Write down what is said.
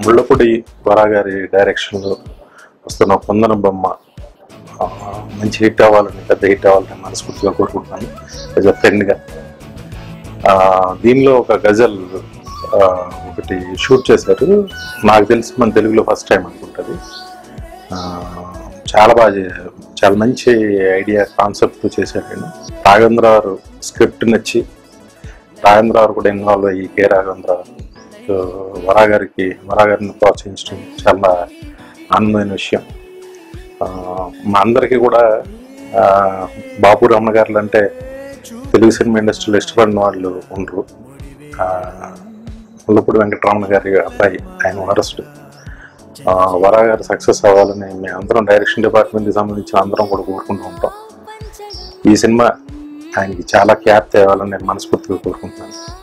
ముళ్ళపూడి వరా గారి డైరెక్షన్లో వస్తున్న పొందన బొమ్మ ఆ, మంచి హిట్ అవ్వాలని పెద్ద హిట్ అవ్వాలని మనస్ఫూర్తిగా కోరుకుంటున్నాను యాజ్ అ ఫ్రెండ్గా దీనిలో ఒక గజల్ ఆ, ఒకటి షూట్ చేశారు నాకు తెలిసి మన తెలుగులో ఫస్ట్ టైం అనుకుంటుంది ఆ, చాలా బాగా చే- చాలా మంచి ఐడియా కాన్సెప్ట్ చేశారు ఆయన రాఘవేంద్ర గారు స్క్రిప్ట్ నచ్చి రాఘవేంద్ర గారు కూడా ఇన్వాల్వ్ అయ్యి కె రాఘవేంద్ర సో, వరా గారికి వరా గారిని ప్రోత్సహించడం చాలా ఆనందమైన విషయం ఆ, మా అందరికీ కూడా ఆ, బాపు రమణ గారు అంటే తెలుగు సినిమా ఇండస్ట్రీలో ఇష్టపడిన వాళ్ళు ఉండరు ఆ, ముల్లపూడి వెంకటరమణ గారి అబ్బాయి ఆయన వరస్ట్ వరా గారు సక్సెస్ అవ్వాలని మేము అందరం డైరెక్షన్ డిపార్ట్మెంట్కి సంబంధించిన అందరం కూడా కోరుకుంటూ ఉంటాం ఈ సినిమా ఆయనకి చాలా క్యాప్ తేవాలని నేను మనస్ఫూర్తిగా కోరుకుంటున్నాను